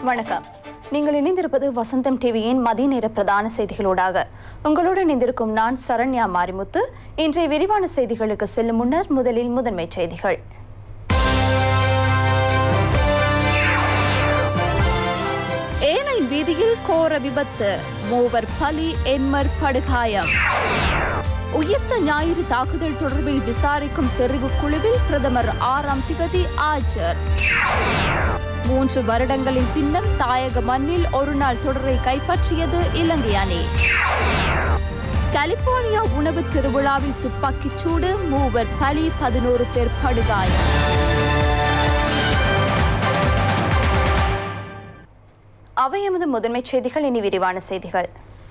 வணக்கம் நீங்கள் இணைந்திருப்பது வசந்தம் டிவியின் மதிய நேர பிரதான செய்திகளோடாக உங்களோடு இணைந்திருக்கும் நான் சரண்யா மாரிமுத்து இன்றைய விரிவான செய்திகளுக்கு செல்லும் முன்னர் முதலில் முதன்மைச் செய்திகள் ஏனைன் வீதியில் கோர விபத்து மூவர் பலி எண்மர் படுகாயம் உயிர்த்த ஞாயிறு தாக்குதல் தொடர்பில் விசாரிக்கும் தெரிவு குழுவில் பிரதமர் ஆறாம் திகதி ஆஜர் மூன்று வருடங்களின் பின்னர் தாயக மண்ணில் ஒரு நாள் தொடரை கைப்பற்றியது இலங்கை அணி கலிபோர்னியா உணவு திருவிழாவில் துப்பாக்கிச் சூடு மூவர் பலி பதினோரு பேர் படுகாயம் அவை எமது முதன்மைச் செய்திகள் இனி விரிவான செய்திகள்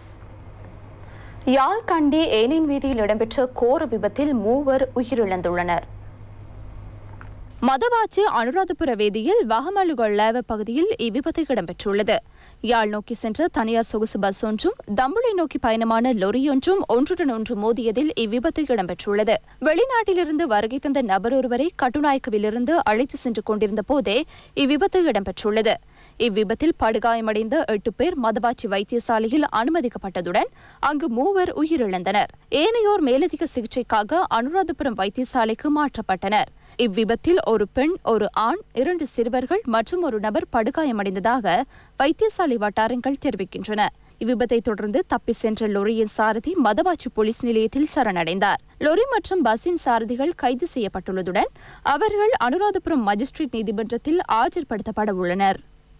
யாழ் கண்டி ஏனின் வீதியில் இடம்பெற்ற கோர விபத்தில் மூவர் உயிரிழந்துள்ளனர் மதவாச்சி அனுராதபுர வேதியில் வகமலுகொள்ளாவ பகுதியில் இவ்விபத்து இடம்பெற்றுள்ளது யாழ் நோக்கி சென்ற தனியார் சொகுசு பஸ் ஒன்றும் தம்புளை நோக்கி பயணமான லொரியொன்றும் ஒன்றுடன் ஒன்று மோதியதில் இவ்விபத்து இடம்பெற்றுள்ளது வெளிநாட்டிலிருந்து வருகை தந்த நபர் ஒருவரை கட்டுநாயக்கவிலிருந்து அழைத்து சென்று கொண்டிருந்த போதே இவ்விபத்து இடம்பெற்றுள்ளது இவ்விபத்தில் படுகாயமடைந்த எட்டு பேர் மதவாச்சி வைத்தியசாலையில் அனுமதிக்கப்பட்டதுடன் அங்கு மூவர் உயிரிழந்தனர் ஏனையோர் மேலதிக சிகிச்சைக்காக அனுராதபுரம் வைத்தியசாலைக்கு மாற்றப்பட்டனர் இவ்விபத்தில் ஒரு பெண் ஒரு ஆண் இரண்டு சிறுவர்கள் மற்றும் ஒரு நபர் படுகாயமடைந்ததாக வைத்தியசாலை வட்டாரங்கள் தெரிவிக்கின்றன இவ்விபத்தை தொடர்ந்து தப்பி சென்ற லொரியின் சாரதி மதவாச்சி போலீஸ் நிலையத்தில் சரணடைந்தார் லொரி மற்றும் பஸ்ஸின் சாரதிகள் கைது செய்யப்பட்டுள்ளதுடன் அவர்கள் அனுராதபுரம் மஜிஸ்ட்ரேட் நீதிமன்றத்தில் ஆஜர்படுத்தப்பட உள்ளனர்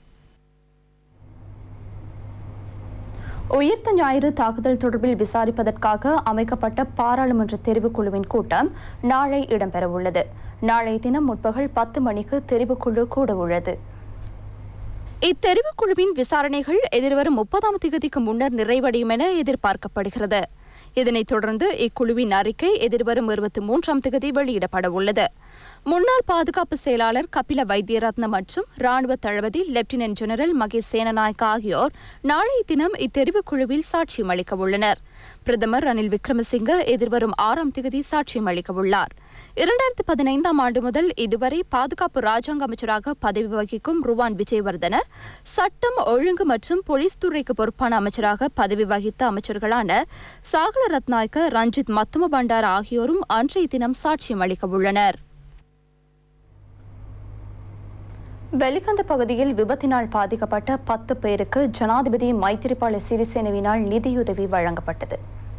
உயிர்த்த ஞாயிறு தாக்குதல் தொடர்பில் விசாரிப்பதற்காக அமைக்கப்பட்ட பாராளுமன்ற தெரிவுக்குழுவின் கூட்டம் நாளை இடம்பெறவுள்ளது நாளை தினம் முற்பகல் பத்து மணிக்கு தெரிவுக்குழு கூட உள்ளது இத்தெரிவுக்குழுவின் விசாரணைகள் எதிர்வரும் முப்பதாம் தேதிக்கு முன்னர் நிறைவடையும் என எதிர்பார்க்கப்படுகிறது இதனைத் தொடர்ந்து இக்குழுவின் அறிக்கை எதிர்வரும் இருபத்தி மூன்றாம் தேதி வெளியிடப்பட உள்ளது முன்னாள் பாதுகாப்பு செயலாளர் கபில வைத்தியரத்ன மற்றும் ராணுவ தளபதி லெப்டினன்ட் ஜெனரல் மகேஷ் சேனநாயக்க ஆகியோர் நாளைய தினம் இத்தெரிவுக் குழுவில் சாட்சியம் அளிக்க உள்ளனர் பிரதமர் ரணில் விக்ரமசிங்க எதிர்வரும் ஆறாம் தேதி சாட்சியம் அளிக்க உள்ளார் இரண்டாயிரத்து பதினைந்தாம் ஆண்டு முதல் இதுவரை பாதுகாப்பு ராஜாங்க அமைச்சராக பதவி வகிக்கும் ருவான் விஜயவர்தன சட்டம் ஒழுங்கு மற்றும் போலீஸ் துறைக்கு பொறுப்பான அமைச்சராக பதவி வகித்த அமைச்சர்களான சாகல ரத்நாயக்க ரஞ்சித் மத்தும பண்டார ஆகியோரும் அன்றைய தினம் சாட்சியம் அளிக்க உள்ளனர் வெலிகந்த பகுதியில் விபத்தினால் பாதிக்கப்பட்ட பத்து பேருக்கு ஜனாதிபதி மைத்திரிபால சிறிசேனவினால் நிதியுதவி வழங்கப்பட்டது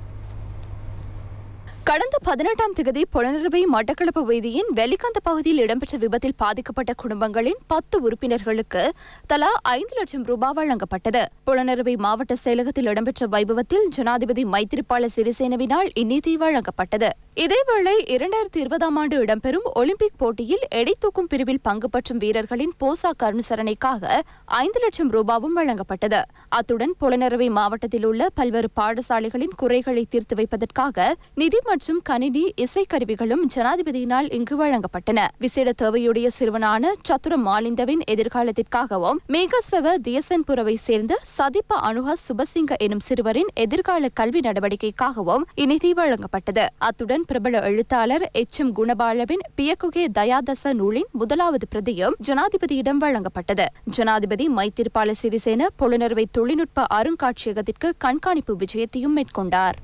கடந்த பதினெட்டாம் தேதி புலனறுவை மட்டக்களப்பு வீதியின் வெலிகந்த பகுதியில் இடம்பெற்ற விபத்தில் பாதிக்கப்பட்ட குடும்பங்களின் பத்து உறுப்பினர்களுக்கு தலா ஐந்து லட்சம் ரூபாய் வழங்கப்பட்டது புலனறுவை மாவட்ட செயலகத்தில் இடம்பெற்ற வைபவத்தில் ஜனாதிபதி மைத்திரிபால சிறிசேனவினால் இந்நிதி வழங்கப்பட்டது இதேவேளை இரண்டாயிரத்தி இருபதாம் ஆண்டு இடம்பெறும் ஒலிம்பிக் போட்டியில் எடை தூக்கும் பிரிவில் பங்கு பற்றும் வீரர்களின் போசாக் அனுசரணைக்காக ஐந்து லட்சம் ரூபாவும் வழங்கப்பட்டது அத்துடன் புலனறுவை மாவட்டத்தில் உள்ள பல்வேறு பாடசாலைகளின் குறைகளை தீர்த்து வைப்பதற்காக நிதி மற்றும் கணினி இசைக்கருவிகளும் ஜனாதிபதியினால் இங்கு வழங்கப்பட்டன விசேட தேவையுடைய சிறுவனான சத்துர மாலிந்தவின் எதிர்காலத்திற்காகவும் மேகஸ்வவ தியசன்புரவை சேர்ந்த சதிப்ப அனுஹா சுபசிங்க எனும் சிறுவரின் எதிர்கால கல்வி நடவடிக்கைக்காகவும் இந்நிதி வழங்கப்பட்டது அத்துடன் பிரபல எழுத்தாளர் எச் எம் குணபாலவின் பியக்குகே தயாதச நூலின் முதலாவது பிரதியும் ஜனாதிபதியிடம் வழங்கப்பட்டது ஜனாதிபதி மைத்திரிபால சிறிசேன புலனறுவை தொழில்நுட்ப அருங்காட்சியகத்திற்கு கண்காணிப்பு விஜயத்தையும் மேற்கொண்டார்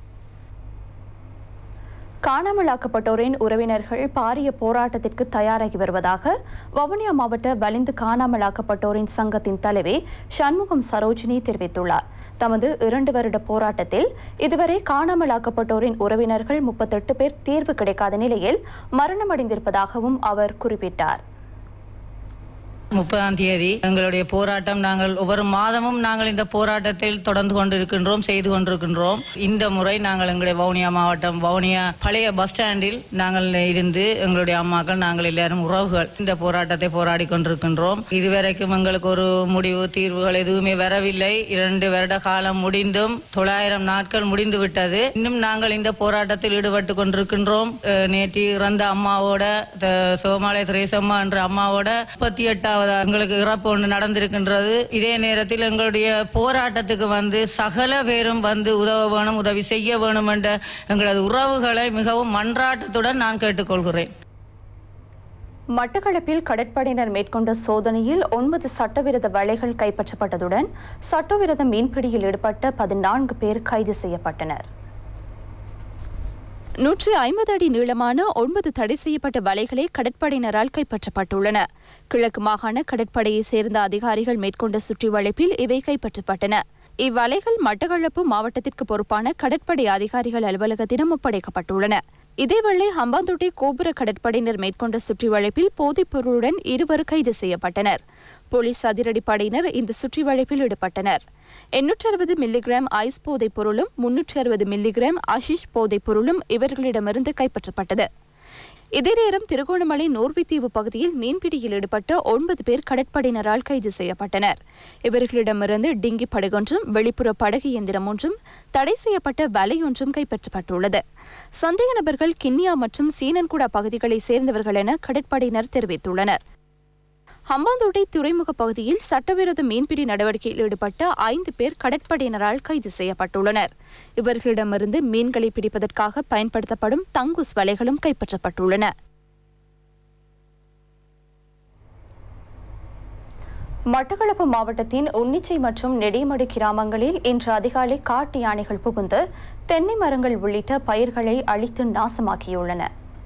காணாமலாக்கப்பட்டோரின் உறவினர்கள் பாரிய போராட்டத்திற்கு தயாராகி வருவதாக வவுனியா மாவட்ட வலிந்து காணாமலாக்கப்பட்டோரின் சங்கத்தின் தலைவி சண்முகம் சரோஜினி தெரிவித்துள்ளார் தமது இரண்டு வருட போராட்டத்தில் இதுவரை காணாமலாக்கப்பட்டோரின் உறவினர்கள் முப்பத்தெட்டு பேர் தீர்வு கிடைக்காத நிலையில் மரணமடைந்திருப்பதாகவும் அவர் குறிப்பிட்டார் முப்பதாம் தேதி எங்களுடைய போராட்டம் நாங்கள் ஒவ்வொரு மாதமும் நாங்கள் இந்த போராட்டத்தில் தொடர்ந்து கொண்டிருக்கின்றோம் செய்து கொண்டிருக்கின்றோம் இந்த முறை நாங்கள் எங்களுடைய வவுனியா மாவட்டம் வவுனியா பழைய பஸ் ஸ்டாண்டில் நாங்கள் இருந்து எங்களுடைய அம்மாக்கள் நாங்கள் எல்லாரும் உறவுகள் இந்த போராட்டத்தை போராடி கொண்டிருக்கின்றோம் இதுவரைக்கும் எங்களுக்கு ஒரு முடிவு தீர்வுகள் எதுவுமே வரவில்லை இரண்டு வருட காலம் முடிந்தும் தொள்ளாயிரம் நாட்கள் முடிந்து விட்டது இன்னும் நாங்கள் இந்த போராட்டத்தில் ஈடுபட்டு கொண்டிருக்கின்றோம் அஹ் நேற்று இறந்த அம்மாவோட த- சோமாலை திரேசம்மா என்ற அம்மாவோட முப்பத்தி எட்டாவது எங்களுக்கு இறப்பு ஒன்று நடந்திருக்கின்றது இதே நேரத்தில் எங்களுடைய போராட்டத்துக்கு வந்து சகல பேரும் வந்து உதவ வேணும் உதவி செய்ய வேணும் என்ற எங்களது உறவுகளை மிகவும் மன்றாட்டத்துடன் நான் கேட்டுக்கொள்கிறேன் மட்டக்களப்பில் கடற்படையினர் மேற்கொண்ட சோதனையில் ஒன்பது சட்டவிரோத வலைகள் கைப்பற்றப்பட்டதுடன் சட்டவிரோத மீன்பிடியில் ஈடுபட்ட பதினான்கு பேர் கைது செய்யப்பட்டனர் நூற்றி ஐம்பது அடி நீளமான ஒன்பது தடை செய்யப்பட்ட வலைகளே கடற்படையினரால் கைப்பற்றப்பட்டுள்ளன கிழக்கு மாகாண கடற்படையைச் சேர்ந்த அதிகாரிகள் மேற்கொண்ட சுற்றி வளைப்பில் இவை கைப்பற்றப்பட்டன இவ்வலைகள் மட்டக்களப்பு மாவட்டத்திற்கு பொறுப்பான கடற்படை அதிகாரிகள் அலுவலகத்திடம் ஒப்படைக்கப்பட்டுள்ளன இதேவேளை ஹம்பாந்தோட்டை கோபுர கடற்படையினர் மேற்கொண்ட சுற்றி வளைப்பில் போதைப் பொருளுடன் இருவர் கைது செய்யப்பட்டனர் போலீஸ் அதிரடிப்படையினர் இந்த சுற்றி வளைப்பில் ஈடுபட்டனர் எண்ணூற்றி அறுபது மில்லிகிராம் ஐஸ் போதைப் பொருளும் முன்னூற்றி அறுபது மில்லிகிராம் ஆஷிஷ் போதைப் பொருளும் இவர்களிடமிருந்து கைப்பற்றப்பட்டது இதே நேரம் திருகோணமலை நோர்வித்தீவு பகுதியில் மீன்பிடியில் ஈடுபட்ட ஒன்பது பேர் கடற்படையினரால் கைது செய்யப்பட்டனர் இவர்களிடமிருந்து டிங்கி படகொன்றும் வெளிப்புற படகு இயந்திரம் ஒன்றும் தடை செய்யப்பட்ட வலை ஒன்றும் கைப்பற்றப்பட்டுள்ளது சந்தேக நபர்கள் கிண்ணியா மற்றும் சீனன்குடா பகுதிகளைச் சேர்ந்தவர்கள் என கடற்படையினர் தெரிவித்துள்ளனர் ஹம்பாந்தோட்டை துறைமுக பகுதியில் சட்டவிரோத மீன்பிடி நடவடிக்கையில் ஈடுபட்ட ஐந்து பேர் கடற்படையினரால் கைது செய்யப்பட்டுள்ளனர் இவர்களிடமிருந்து மீன்களை பிடிப்பதற்காக பயன்படுத்தப்படும் தங்குஸ் வலைகளும் கைப்பற்றப்பட்டுள்ளன மட்டக்களப்பு மாவட்டத்தின் உன்னிச்சை மற்றும் நெடிமடு கிராமங்களில் இன்று அதிகாலை காட்டு யானைகள் புகுந்து தென்னை மரங்கள் உள்ளிட்ட பயிர்களை அழித்து நாசமாக்கியுள்ளன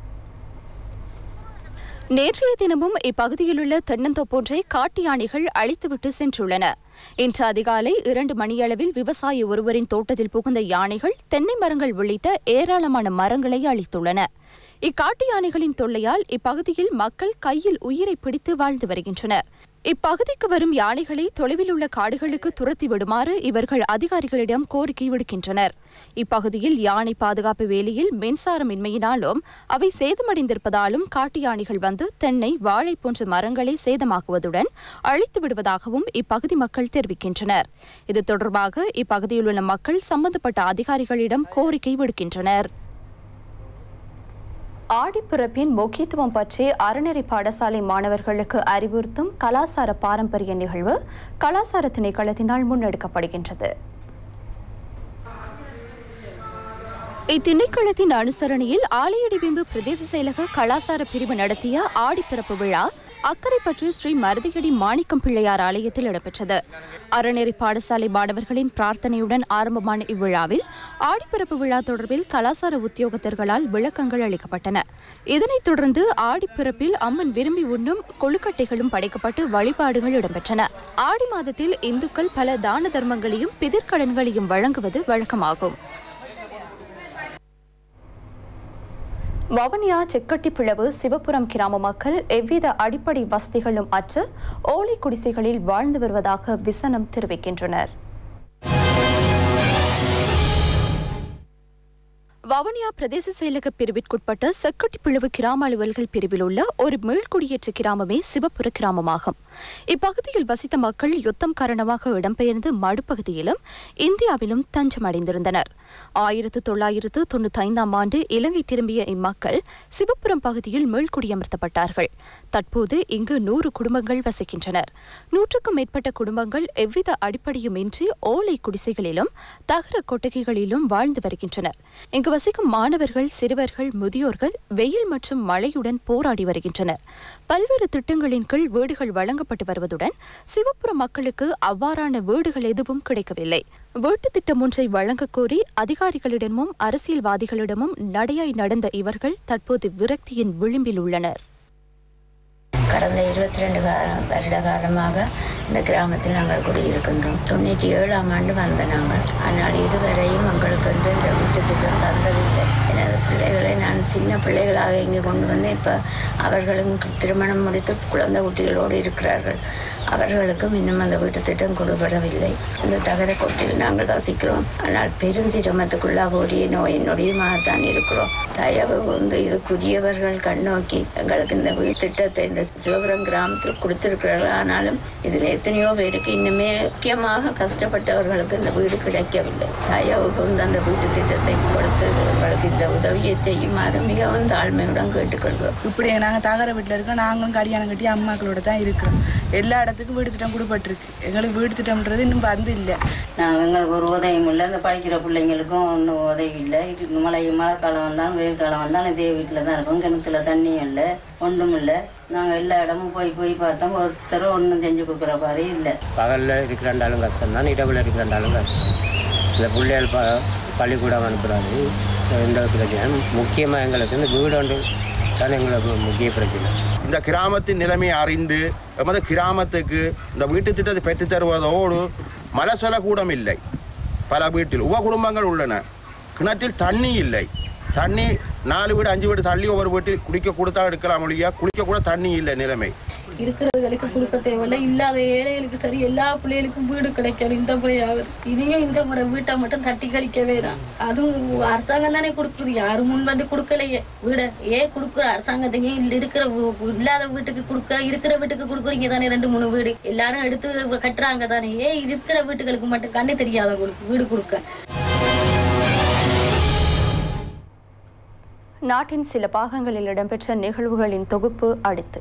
நேற்றைய தினமும் இப்பகுதியிலுள்ள தென்னந்தோப்பொன்றை காட்டு யானைகள் அழித்துவிட்டு சென்றுள்ளன இன்று அதிகாலை இரண்டு மணியளவில் விவசாயி ஒருவரின் தோட்டத்தில் புகுந்த யானைகள் தென்னை மரங்கள் உள்ளிட்ட ஏராளமான மரங்களை அழித்துள்ளன இக்காட்டு யானைகளின் தொல்லையால் இப்பகுதியில் மக்கள் கையில் உயிரை பிடித்து வாழ்ந்து வருகின்றனர் இப்பகுதிக்கு வரும் யானைகளை தொலைவில் உள்ள காடுகளுக்கு துரத்தி விடுமாறு இவர்கள் அதிகாரிகளிடம் கோரிக்கை விடுக்கின்றனர் இப்பகுதியில் யானை பாதுகாப்பு வேலியில் மின்சாரமின்மையினாலும் அவை சேதமடைந்திருப்பதாலும் காட்டு யானைகள் வந்து தென்னை வாழை போன்ற மரங்களை சேதமாக்குவதுடன் அழித்து விடுவதாகவும் இப்பகுதி மக்கள் தெரிவிக்கின்றனர் இது தொடர்பாக இப்பகுதியில் உள்ள மக்கள் சம்பந்தப்பட்ட அதிகாரிகளிடம் கோரிக்கை விடுக்கின்றனர் ஆடிப்பிறப்பின் முக்கியத்துவம் பற்றி அறநெறி பாடசாலை மாணவர்களுக்கு அறிவுறுத்தும் கலாசார பாரம்பரிய நிகழ்வு கலாசார திணைக்களத்தினால் முன்னெடுக்கப்படுகின்றது இத்திணைக்களத்தின் அனுசரணையில் ஆலையடிபிம்பு பிரதேச செயலக கலாசார பிரிவு நடத்திய ஆடிப்பிறப்பு விழா அக்கரைப்பற்று ஸ்ரீ மருதியடி மாணிக்கம் பிள்ளையார் ஆலயத்தில் இடம்பெற்றது அறநெறி பாடசாலை மாணவர்களின் பிரார்த்தனையுடன் ஆரம்பமான இவ்விழாவில் ஆடிப்பிறப்பு விழா தொடர்பில் கலாசார உத்தியோகத்தர்களால் விளக்கங்கள் அளிக்கப்பட்டன இதனைத் தொடர்ந்து ஆடிப்பிறப்பில் அம்மன் விரும்பி உண்ணும் கொழுக்கட்டைகளும் படைக்கப்பட்டு வழிபாடுகள் இடம்பெற்றன ஆடி மாதத்தில் இந்துக்கள் பல தான தர்மங்களையும் பிதிர்க்கடன்களையும் வழங்குவது வழக்கமாகும் வவுனியா செக்கட்டிப்பிளவு சிவபுரம் கிராம மக்கள் எவ்வித அடிப்படை வசதிகளும் அற்று ஓலை குடிசைகளில் வாழ்ந்து வருவதாக விசனம் தெரிவிக்கின்றனர் வவுனியா பிரதேச செயலக பிரிவிற்குட்பட்ட செக்கட்டிப்பிளவு கிராம அலுவல்கள் பிரிவில் உள்ள ஒரு மீள்குடியேற்ற கிராமமே சிவபுர கிராமமாகும் இப்பகுதியில் வசித்த மக்கள் யுத்தம் காரணமாக இடம்பெயர்ந்து மடுப்பகுதியிலும் இந்தியாவிலும் தஞ்சம் அடைந்திருந்தனர் ஆயிரத்து தொள்ளாயிரத்து தொண்ணூத்தி ஐந்தாம் ஆண்டு இலங்கை திரும்பிய இம்மக்கள் சிவபுரம் பகுதியில் மீள்குடியமர்த்தப்பட்டார்கள் தற்போது இங்கு நூறு குடும்பங்கள் வசிக்கின்றனர் நூற்றுக்கும் மேற்பட்ட குடும்பங்கள் எவ்வித அடிப்படையும் இன்றி ஓலை குடிசைகளிலும் தகர கொட்டகைகளிலும் வாழ்ந்து வருகின்றனர் இங்கு வசிக்கும் மாணவர்கள் சிறுவர்கள் முதியோர்கள் வெயில் மற்றும் மழையுடன் போராடி வருகின்றனர் பல்வேறு திட்டங்களின் கீழ் வீடுகள் வழங்கப்பட்டு வருவதுடன் சிவப்புற மக்களுக்கு அவ்வாறான வீடுகள் எதுவும் கிடைக்கவில்லை வீட்டு திட்டம் ஒன்றை வழங்கக் கோரி அதிகாரிகளிடமும் அரசியல்வாதிகளிடமும் நடையாய் நடந்த இவர்கள் தற்போது விரக்தியின் விளிம்பில் உள்ளனர் கடந்த இருபத்தி ரெண்டு வருட காலமாக இந்த கிராமத்தில் நாங்கள் குடியிருக்கின்றோம் தொண்ணூற்றி ஏழாம் ஆண்டு வந்த நாங்கள் ஆனால் இதுவரையும் எங்களுக்கு வந்து இந்த வீட்டு திட்டம் தந்ததில்லை எனது பிள்ளைகளை நான் சின்ன பிள்ளைகளாக இங்கே கொண்டு வந்து இப்போ அவர்களும் திருமணம் முடித்து குழந்தை குட்டிகளோடு இருக்கிறார்கள் அவர்களுக்கும் இன்னும் அந்த வீட்டு திட்டம் கொடுபடவில்லை இந்த தகர கொட்டில் நாங்கள் வசிக்கிறோம் ஆனால் பெருஞ்சிரமத்துக்குள்ளாக ஓடிய நோய் நொடியுமாகத்தான் இருக்கிறோம் தயவு வந்து இதுக்குரியவர்கள் கண்ணோக்கி எங்களுக்கு இந்த வீட்டு திட்டத்தை இந்த சிவபுரம் கிராமத்தில் கொடுத்திருக்கிறார்கள் ஆனாலும் இதில் எத்தனையோ பேருக்கு இன்னுமே முக்கியமாக கஷ்டப்பட்டவர்களுக்கு இந்த வீடு கிடைக்கவில்லை தயவு கொண்டு அந்த வீட்டு திட்டத்தை கொடுத்து எங்களுக்கு இந்த உதவியை செய்யுமாறு மிகவும் தாழ்மையுடன் கேட்டுக்கொள்கிறோம் இப்படி நாங்கள் தகர வீட்டில் இருக்கோம் நாங்களும் கல்யாணம் கட்டி அம்மாக்களோட தான் இருக்கிறோம் எல்லா இடத்துக்கும் வீடு திட்டம் கொடுப்பட்டிருக்கு எங்களுக்கு வீடு திட்டம்ன்றது இன்னும் வந்து இல்லை நாங்கள் எங்களுக்கு ஒரு உதவியும் இல்லை இந்த படிக்கிற பிள்ளைங்களுக்கும் ஒன்றும் உதவி இல்லை இது மழை மழை காலம் வந்தாலும் வெயில் காலம் வந்தாலும் இதே வீட்டில் தான் இருக்கோம் கிணத்துல தண்ணியும் இல்லை ஒன்றும் இல்லை நாங்கள் எல்லா இடமும் போய் போய் பார்த்தோம் ஒருத்தரும் ஒன்றும் செஞ்சு கொடுக்குற மாதிரி இல்லை பகலில் இருக்கிறாண்டாலும் கஷ்டம் தான் இரவில் இருக்கிறாண்டாலும் கஷ்டம் இந்த பிள்ளைகள் ப பள்ளிக்கூடம் அனுப்புகிறாங்க இந்த பிரச்சனை முக்கியமாக எங்களுக்கு இந்த வீடு ஒன்று தான் எங்களுக்கு முக்கிய பிரச்சனை இந்த கிராமத்தின் நிலைமையை அறிந்து எமது கிராமத்துக்கு இந்த வீட்டு திட்டத்தை பெற்றுத் தருவதோடு மலசல கூடம் இல்லை பல வீட்டில் உப குடும்பங்கள் உள்ளன கிணற்றில் தண்ணி இல்லை தண்ணி நாலு வீடு அஞ்சு வீடு தள்ளி ஒவ்வொரு வீட்டில் குடிக்க கொடுத்தா எடுக்கலாம் ஒழியா குடிக்க கூட தண்ணி இல்லை நிலைமை இருக்கிறவங்களுக்கு கொடுக்க தேவையில்ல இல்லாத ஏழைகளுக்கு சரி எல்லா பிள்ளைகளுக்கும் வீடு கிடைக்கணும் இந்த முறையாவது இதையும் இந்த முறை வீட்டை மட்டும் தட்டி கழிக்கவே தான் அதுவும் அரசாங்கம் தானே கொடுக்குது யாரும் முன் வந்து கொடுக்கலையே வீடை ஏன் கொடுக்குற அரசாங்கத்தையும் இல்ல இருக்கிற வீ- இல்லாத வீட்டுக்கு கொடுக்க இருக்கிற வீட்டுக்கு கொடுக்குறீங்க தானே ரெண்டு மூணு வீடு எல்லாரும் எடுத்து கட்டுறாங்க தானே ஏன் இருக்கிற வீட்டுகளுக்கு மட்டும் கண்ணு தெரியாதவங்களுக்கு வீடு கொடுக்க நாட்டின் சில பாகங்களில் இடம்பெற்ற நிகழ்வுகளின் தொகுப்பு அடுத்து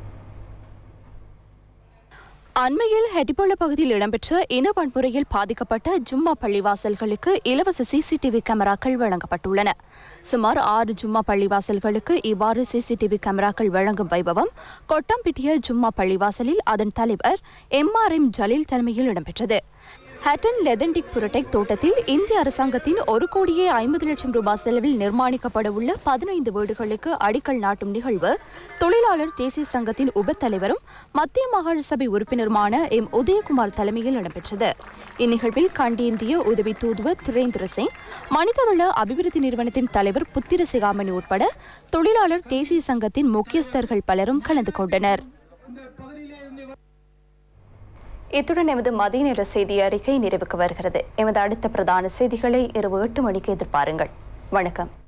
அண்மையில் ஹெட்டிபோல பகுதியில் இடம்பெற்ற இன வன்முறையில் பாதிக்கப்பட்ட ஜும்மா பள்ளிவாசல்களுக்கு இலவச சிசிடிவி கேமராக்கள் வழங்கப்பட்டுள்ளன சுமார் ஆறு ஜும்மா பள்ளிவாசல்களுக்கு இவ்வாறு சிசிடிவி கேமராக்கள் வழங்கும் வைபவம் கொட்டம்பிட்டிய ஜும்மா பள்ளிவாசலில் அதன் தலைவர் எம் ஆர் எம் ஜலீல் தலைமையில் இடம்பெற்றது ஹட்டன் லெதண்டிக் புரடெக் தோட்டத்தில் இந்திய அரசாங்கத்தின் ஒரு கோடியே ஐம்பது லட்சம் ரூபாய் செலவில் நிர்மாணிக்கப்பட உள்ள பதினைந்து வீடுகளுக்கு அடிக்கல் நாட்டும் நிகழ்வு தொழிலாளர் தேசிய சங்கத்தின் உப தலைவரும் மத்திய மாகாண சபை உறுப்பினருமான எம் உதயகுமார் தலைமையில் இடம்பெற்றது இந்நிகழ்வில் கண்டி இந்திய உதவி தூதுவர் திரேந்திர சிங் மனிதவள அபிவிருத்தி நிறுவனத்தின் தலைவர் புத்திர சிகாமணி உட்பட தொழிலாளர் தேசிய சங்கத்தின் முக்கியஸ்தர்கள் பலரும் கலந்து கொண்டனர் இத்துடன் எமது மதிய நேர செய்தி அறிக்கை நிறைவுக்கு வருகிறது எமது அடுத்த பிரதான செய்திகளை இரவு எட்டு மணிக்கு எதிர்பாருங்கள் வணக்கம்